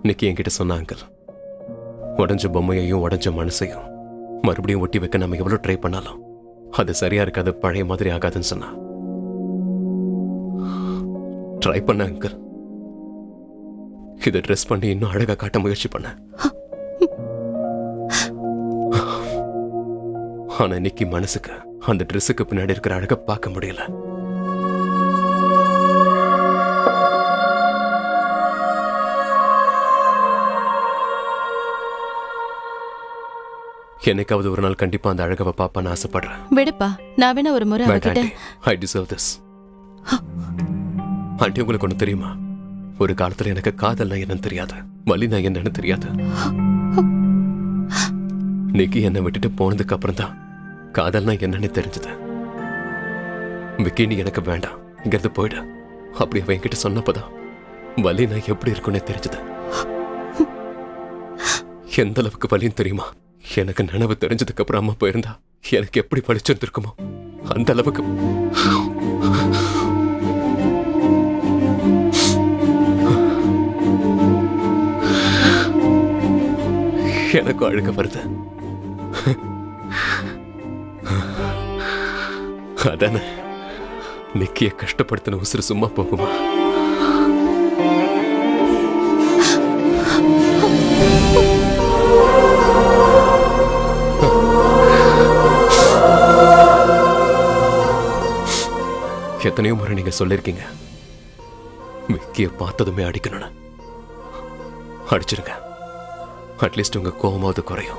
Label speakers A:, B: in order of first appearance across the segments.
A: நிக்கி என்கிட்ட சொன்ன அங்கிள் உடஞ்ச பொம்மையையும் உடஞ்ச மனசையும் மறுபடியும் ஒட்டி வைக்க நம்ம எவ்வளவு ட்ரை பண்ணாலும் அது சரியா இருக்காது பழைய மாதிரி ஆகாதுன்னு சொன்னா ட்ரை பண்ண அங்கிள் இதை ட்ரெஸ் பண்ணி இன்னும் அழகா காட்ட முயற்சி பண்ண ஆனா நிக்கி மனசுக்கு அந்த ட்ரெஸ்ஸுக்கு பின்னாடி இருக்கிற அழகை பார்க்க முடியல என்னைக்காவது ஒரு நாள் கண்டிப்பா அந்த அழகவை பாப்பான்னு ஆசைப்படுறேன்
B: விடுப்பா நான் வேணா ஒரு முறை
A: வேண்டாம்
B: அவகிட்ட
A: aunty I deserve this aunty உங்களுக்கு ஒன்று தெரியுமா ஒரு காலத்துல எனக்கு காதல்னா என்னன்னு தெரியாது வலினா என்னன்னு தெரியாது நிக்கி என்னை விட்டுட்டு போனதுக்கு அப்புறம் தான் காதல்னா என்னன்னு தெரிஞ்சது விக்கி நீ எனக்கு வேண்டாம் இங்கிருந்து போயிடு அப்படி அவன் என்கிட்ட சொன்னப்பதான் வலினா எப்படி இருக்கும்னே தெரிஞ்சது எந்த அளவுக்கு வலின்னு தெரியுமா எனக்கு நினைவு தெரிஞ்சதுக்கு அப்புறம் அம்மா போயிருந்தா எனக்கு எப்படி வலிச்சிருந்திருக்குமோ அந்த அளவுக்கு எனக்கும் அழுக வருது அதானே நிக்கிய கஷ்டப்படுத்தின உசுறு சும்மா போகுமா எத்தனையோ முறை நீங்க சொல்லிருக்கீங்க விக்கிய பார்த்ததுமே அடிக்கணும்னு அடிச்சிருங்க அட்லீஸ்ட் உங்க கோவமாவது குறையும்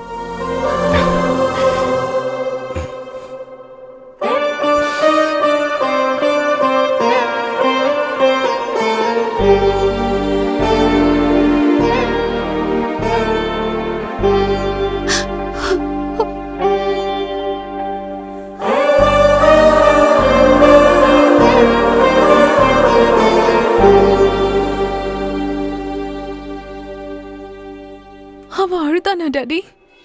C: அவ அழுதானா டாடி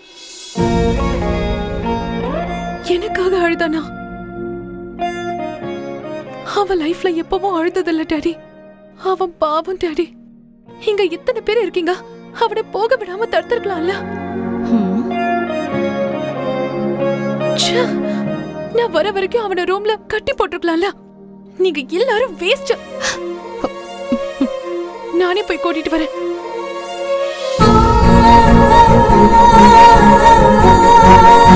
C: எனக்காக அழுதானா அவ லைஃப்ல எப்பவும் அழுததில்ல டாடி அவன் பாவம் டாடி இங்க இத்தனை பேர் இருக்கீங்க அவனை போக விடாம தடுத்திருக்கலாம்ல
B: ஹம்,
C: ச்சே, நான் வர வரைக்கும் அவன ரூம்ல கட்டி போட்டிருக்கலாம்ல நீங்க எல்லாரும் வேஸ்ட் நானே போய் கூட்டிட்டு வரேன்
D: ஆ